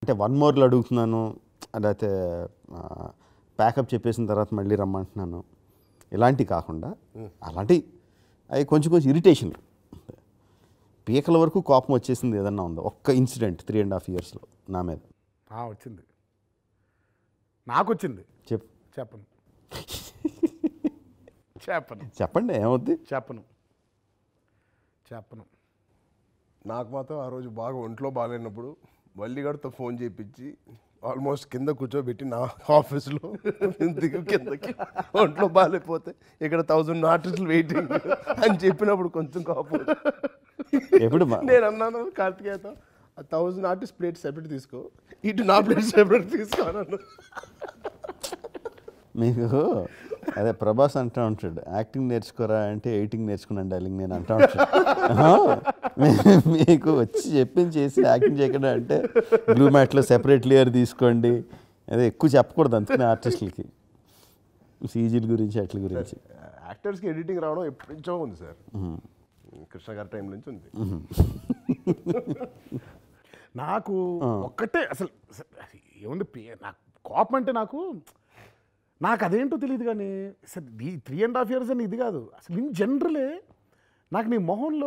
అంటే వన్ మోర్లు అడుగుతున్నాను లేకపోతే ప్యాకప్ చెప్పేసిన తర్వాత మళ్ళీ రమ్మంటున్నాను ఇలాంటివి కాకుండా అలాంటి అవి కొంచెం కొంచెం ఇరిటేషన్ పీకల వరకు కోపం వచ్చేసింది ఏదన్నా ఉందో ఒక్క ఇన్సిడెంట్ త్రీ అండ్ హాఫ్ ఇయర్స్లో నా మీద ఆ, వచ్చింది నాకు వచ్చింది చెప్ చెప్పను చెప్పను చెప్పండి ఏమవుద్ది చెప్పను చెప్పను నాకు మాత్రం ఆ రోజు బాగా ఒంట్లో బాగాలేనప్పుడు వల్లిగాడితో ఫోన్ చేయించి ఆల్మోస్ట్ కింద కూర్చోబెట్టి నా ఆఫీస్లో దిగు కిందకి ఒంట్లో బాగాలేకపోతే ఇక్కడ థౌజండ్ ఆర్టిస్టులు వెయిటింగ్ అని చెప్పినప్పుడు కొంచెం కోపం ఎప్పుడు మా- నేను అన్నాను కార్తికేయతో ఆ థౌజండ్ ఆర్టిస్ట్ ప్లేట్ సెపరేట్ తీసుకో ఇటు నా ప్లేట్ సెపరేట్ తీసుకో అన్నాను మీకు అదే ప్రభాస్ అంటూ ఉంటాడు యాక్టింగ్ నేర్చుకోరా అంటే ఎయిటింగ్ నేర్చుకున్నాను డార్లింగ్ నేను అంటూ ఉంటాడు ఆహా, మీ- మీకు వచ్చి చెప్పింది చేసి యాక్టింగ్ చేయకుండా అంటే బ్లూ మ్యాట్లో సెపరేట్ లేయర్ తీసుకోండి అదే ఎక్కువ చెప్పకూడదు అందుకనే ఆర్టిస్టులకి సీజీల గురించి అట్ల గురించి యాక్టర్స్కి ఎడిటింగ్ రావడం ఎప్పటి నుంచో ఉంది సార్ కృష్ణ గారి టైం నుంచి ఉంది నాకు ఒక్కటే అసలు అసలు ఏముంది పే- నాకు కోపం అంటే నాకు నాకు అదేంటో తెలియదు కానీ అసలు ఈ త్రీ అండ్ హాఫ్ ఇయర్స్ అని ఇది కాదు అసలు ఇన్ జనరలే నాకు నీ మొహంలో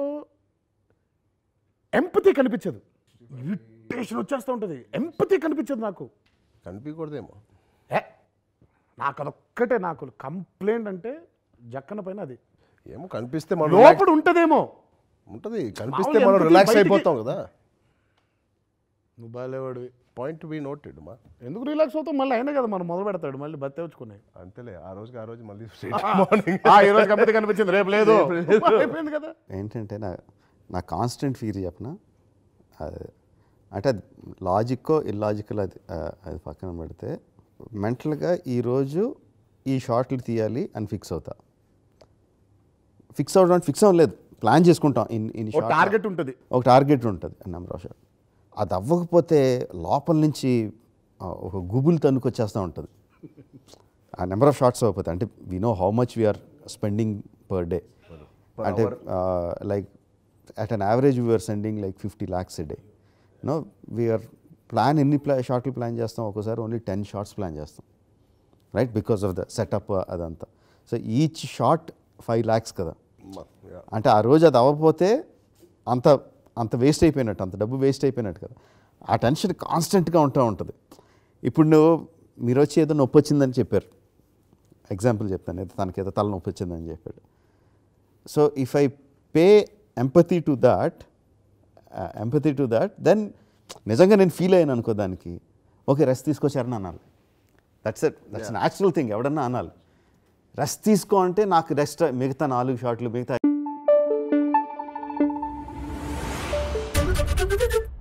ఎంపతి కనిపించదు ఇరిటేషన్ వచ్చేస్తూ ఉంటుంది ఎంపతి కనిపించదు నాకు కనిపించకూడదేమో ఏ నాకు అదొక్కటే నాకు కంప్లైంట్ అంటే జక్కన పైన అది ఏమో కనిపిస్తే మనం లోపల ఉంటుందేమో ఉంటుంది కనిపిస్తే మామూలు మనం empathy రిలాక్స్ బయటికి- అయిపోతాం కదా నువ్వు బాగాలేవాడివి పాయింట్ బి నోటెడ్ మా ఎందుకు రిలాక్స్ అవుతావు మళ్ళీ అయినా కదా మనం మొదలు పెడతాడు మళ్ళీ బత్తే వచ్చుకునే అంతేలే ఆ రోజుకి ఆ రోజు మళ్ళీ మార్నింగ్ ఈ రోజు కంపెనీ కనిపించింది రేపు లేదు అయిపోయింది కదా ఏంటంటే నా నా కాన్స్టెంట్ ఫీర్ చెప్పిన అంటే అది లాజిక్కో ఇల్లాజికల్ అది ఆ, అది పక్కన పెడితే మెంటల్గా ఈరోజు ఈ షార్ట్లు తీయాలి అని ఫిక్స్ అవుతా ఫిక్స్ అవడం ఫిక్స్ అవ్వలేదు ప్లాన్ చేసుకుంటాం ఇన్ ఇన్ ఒక టార్గెట్ ఉంటుంది ఒక టార్గెట్ ఉంటుంది నెంబర్ ఆఫ్ షాట్ అది అవ్వకపోతే లోపల నుంచి ఆ, ఒక గుబులు తన్నుకొచ్చేస్తూ ఉంటుంది ఆ నెంబర్ ఆఫ్ షార్ట్స్ అవ్వకపోతే అంటే we know how much we are spending per day అంటే like at an average we are sending like fifty lakhs a day no we are plan ఎన్ని ప్లా షార్ట్లు ప్లాన్ చేస్తాం ఒక్కోసారి ఓన్లీ టెన్ షార్ట్స్ ప్లాన్ చేస్తాం right because of the setup అదంతా so each short five lakhs కదా అంటే ఆ రోజు అది అవ్వకపోతే అంత అంత వేస్ట్ అయిపోయినట్టు అంత డబ్బు వేస్ట్ అయిపోయినట్టు కదా ఆ టెన్షన్ కాన్స్టెంట్గా ఉంటూ ఉంటుంది ఇప్పుడు నువ్వు మీరు వచ్చి ఏదో నొప్పి వచ్చిందని చెప్పారు ఎగ్జాంపుల్ చెప్తాను ఏదో తనకి ఏదో తల నొప్పి వచ్చిందని చెప్పాడు so if I pay empathy to that empathy to that then నిజంగా నేను ఫీల్ అయ్యాను అనుకో దానికి ఓకే రెస్ట్ తీసుకొచ్చారని అనాలి that's it that's natural thing ఎవడన్నా అనాలి రెస్ట్ తీసుకో అంటే నాకు రెస్ట్ మిగతా నాలుగు షాట్లు మిగతా